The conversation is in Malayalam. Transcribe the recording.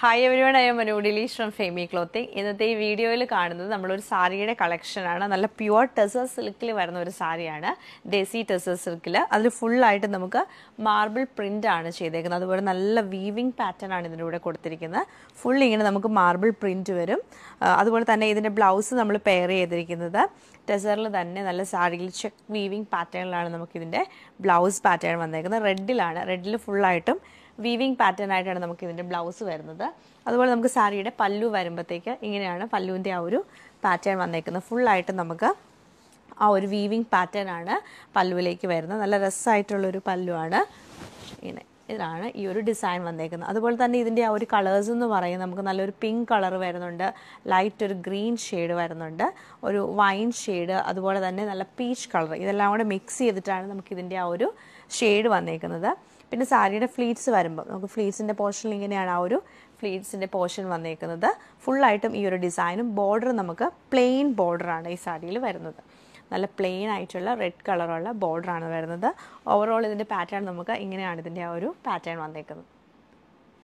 hi everyone I am Manu Dileesh from Femi clothing ഇന്നത്തെ ഈ വീഡിയോയിൽ കാണുന്നത് നമ്മളൊരു സാരിയുടെ കളക്ഷനാണ് നല്ല പ്യുവർ ടെസർ സിൽക്കിൽ വരുന്ന ഒരു സാരിയാണ് ദേസി ടെസർ സിൽക്കിൽ അതിൽ ഫുള്ളായിട്ട് നമുക്ക് മാർബിൾ പ്രിൻ്റ് ആണ് ചെയ്തേക്കുന്നത് അതുപോലെ നല്ല വീവിങ് പാറ്റേൺ ആണ് ഇതിൻ്റെ കൂടെ കൊടുത്തിരിക്കുന്നത് ഫുൾ ഇങ്ങനെ നമുക്ക് മാർബിൾ പ്രിൻ്റ് വരും ആ, അതുപോലെ തന്നെ ഇതിൻ്റെ ബ്ലൗസ് നമ്മൾ പെയർ ചെയ്തിരിക്കുന്നത് ടെസറിൽ തന്നെ നല്ല സാരിയിൽ ചെക്ക് വീവിങ് പാറ്റേണിലാണ് നമുക്കിതിൻ്റെ ബ്ലൗസ് പാറ്റേൺ വന്നേക്കുന്നത് റെഡിലാണ് റെഡിൽ ഫുള്ളായിട്ടും വീവിങ് പാറ്റേൺ ആയിട്ടാണ് നമുക്ക് ഇതിൻ്റെ ബ്ലൗസ് വരുന്നത് അതുപോലെ നമുക്ക് സാരിയുടെ പല്ലു വരുമ്പോഴത്തേക്ക് ഇങ്ങനെയാണ് പല്ലുവിൻ്റെ ആ ഒരു പാറ്റേൺ വന്നേക്കുന്നത് ഫുള്ളായിട്ട് നമുക്ക് ആ ഒരു വീവിങ് പാറ്റേൺ ആണ് പല്ലുവിലേക്ക് വരുന്നത് നല്ല രസമായിട്ടുള്ളൊരു പല്ലുവാണ് ഇങ്ങനെ ഇതാണ് ഈ ഒരു ഡിസൈൻ വന്നേക്കുന്നത് അതുപോലെ തന്നെ ഇതിൻ്റെ ആ ഒരു കളേഴ്സ് എന്ന് പറയുന്നത് നമുക്ക് നല്ലൊരു പിങ്ക് കളർ വരുന്നുണ്ട് ലൈറ്റ് ഒരു ഗ്രീൻ ഷെയ്ഡ് വരുന്നുണ്ട് ഒരു വൈൻ ഷെയ്ഡ് അതുപോലെ തന്നെ നല്ല പീച്ച് കളർ ഇതെല്ലാം കൂടെ മിക്സ് ചെയ്തിട്ടാണ് നമുക്ക് ഇതിൻ്റെ ആ ഒരു ഷെയ്ഡ് വന്നേക്കുന്നത് പിന്നെ സാരിയുടെ ഫ്ലീറ്റ്സ് വരുമ്പോൾ നമുക്ക് ഫ്ലീറ്റ്സിൻ്റെ പോർഷനിൽ ഇങ്ങനെയാണ് ആ ഒരു ഫ്ലീറ്റ്സിൻ്റെ പോർഷൻ വന്നേക്കുന്നത് ഫുള്ളായിട്ടും ഈ ഒരു ഡിസൈനും ബോർഡർ നമുക്ക് പ്ലെയിൻ ബോർഡറാണ് ഈ സാരിയിൽ വരുന്നത് നല്ല പ്ലെയിൻ ആയിട്ടുള്ള റെഡ് കളറുള്ള ബോർഡറാണ് വരുന്നത് ഓവറോൾ ഇതിൻ്റെ പാറ്റേൺ നമുക്ക് ഇങ്ങനെയാണ് ഇതിൻ്റെ ആ ഒരു പാറ്റേൺ വന്നേക്കുന്നത്